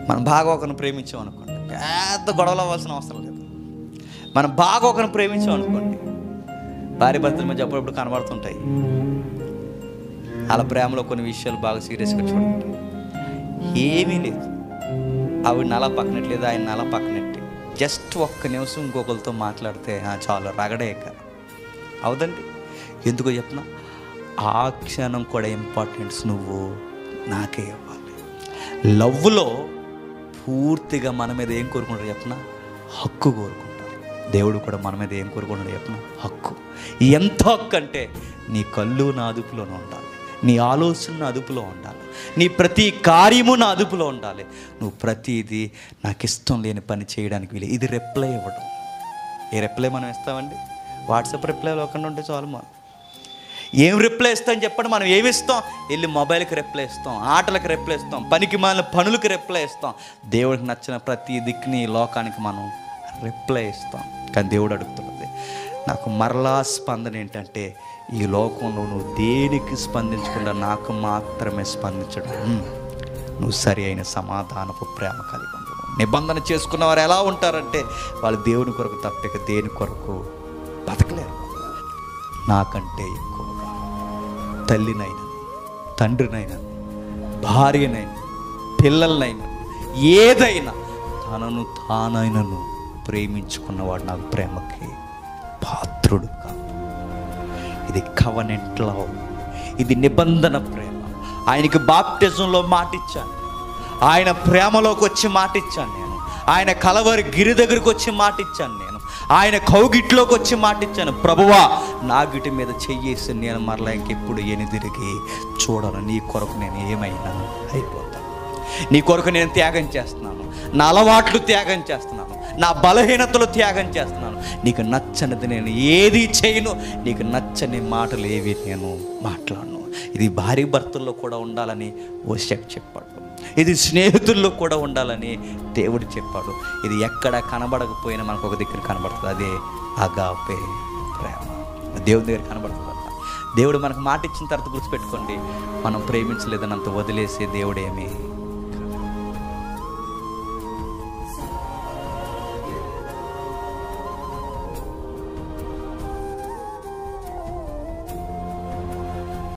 మనం బాగా ఒకరిని ప్రేమించాం అనుకోండి పెద్ద గొడవలు అవ్వాల్సిన అవసరం లేదు మనం బాగా ఒకరిని ప్రేమించాం అనుకోండి భార్య భర్తల మధ్య అప్పుడప్పుడు కనబడుతుంటాయి అలా ప్రేమలో కొన్ని విషయాలు బాగా సీరియస్గా చూడండి ఏమీ లేదు ఆవిడ నల పక్కనట్లేదు ఆయన నల పక్కనట్టు జస్ట్ ఒక్క నిమిషం ఇంకొకరితో మాట్లాడితే "ఆ, చాలు రగడేక అవుదండి ఎందుకో చెప్పిన ఆ క్షణం కూడా ఇంపార్టెన్స్ నువ్వు నాకే ఇవ్వాలి లవ్లో పూర్తిగా మన మీద ఏం కోరుకుంటారు చెప్పిన హక్కు కోరుకుంటారు దేవుడు కూడా మన మీద ఏం కోరుకుంటాడు చెప్పిన హక్కు ఎంత హక్కు అంటే నీ కళ్ళు నా అదుపులోనే ఉండాలి నీ ఆలోచన నా అదుపులో ఉండాలి నీ ప్రతి కార్యము నా అదుపులో ఉండాలి నువ్వు ప్రతిదీ నాకు ఇష్టం లేని పని చేయడానికి వీలు ఇది రిప్లై ఇవ్వడం ఏ రిప్లై మనం ఇస్తామండి వాట్సాప్ రిప్లై లేకుండా ఉంటే చాలు మనం ఏం రిప్లై ఇస్తాం చెప్పండి మనం ఏమి ఇస్తాం వెళ్ళి మొబైల్కి రిప్లై ఇస్తాం ఆటలకు రిప్లై ఇస్తాం పనికి మాలిన పనులకు రిప్లై ఇస్తాం దేవుడికి నచ్చిన ప్రతి దిక్కుని ఈ లోకానికి మనం రిప్లై ఇస్తాం కానీ దేవుడు అడుగుతున్నది నాకు మరలా స్పందన ఏంటంటే ఈ లోకంలో నువ్వు దేనికి స్పందించకుండా నాకు మాత్రమే స్పందించడం హ్మ్. నువ్వు సరి అయిన సమాధానపు ప్రేమ కలిగి ఉండవు నిబంధన చేసుకున్న వారు ఎలా ఉంటారంటే వాళ్ళు దేవుని కొరకు తప్పిక దేని కొరకు బతకలేరు నాకంటే ఎక్కువగా తల్లినైనా తండ్రినైనా భార్యనైనా పిల్లలనైనా ఏదైనా తనను తానైనను ప్రేమించుకున్నవాడు నాకు ప్రేమకి పాత్రుడు కాదు ఇది కవనెంట్ లవ్ ఇది నిబంధన ప్రేమ ఆయనకి బాప్టిజంలో మాటిచ్చాను ఆయన ప్రేమలోకి వచ్చి మాటిచ్చాను నేను ఆయన కలవరి గిరి దగ్గరికి వచ్చి మాటిచ్చాను నేను ఆయన కౌగిట్లోకి వచ్చి మాటిచ్చాను ప్రభువా నా గిటి మీద చెయ్యేసి నేను మరలా ఇంకెప్పుడు ఎనిదిరిగి చూడను నీ కొరకు నేను ఏమైనా అయిపోతాను నీ కొరకు నేను త్యాగం చేస్తున్నాను నా అలవాట్లు త్యాగం చేస్తున్నాను నా బలహీనతలు త్యాగం చేస్తున్నాను నీకు నచ్చనిది నేను ఏది చేయను నీకు నచ్చని మాటలు ఏవి నేను మాట్లాడను ఇది భార్య భర్తల్లో కూడా ఉండాలని ఓషక్ చెప్పాడు ఇది స్నేహితుల్లో కూడా ఉండాలని దేవుడు చెప్పాడు ఇది ఎక్కడ కనబడకపోయినా మనకు ఒక దగ్గర కనబడుతుంది అదే అగాపే ప్రేమ దేవుని దగ్గర కనబడుతుంది దేవుడు మనకు మాట ఇచ్చిన తర్వాత గుర్తుపెట్టుకోండి మనం ప్రేమించలేదనంత వదిలేసే దేవుడేమి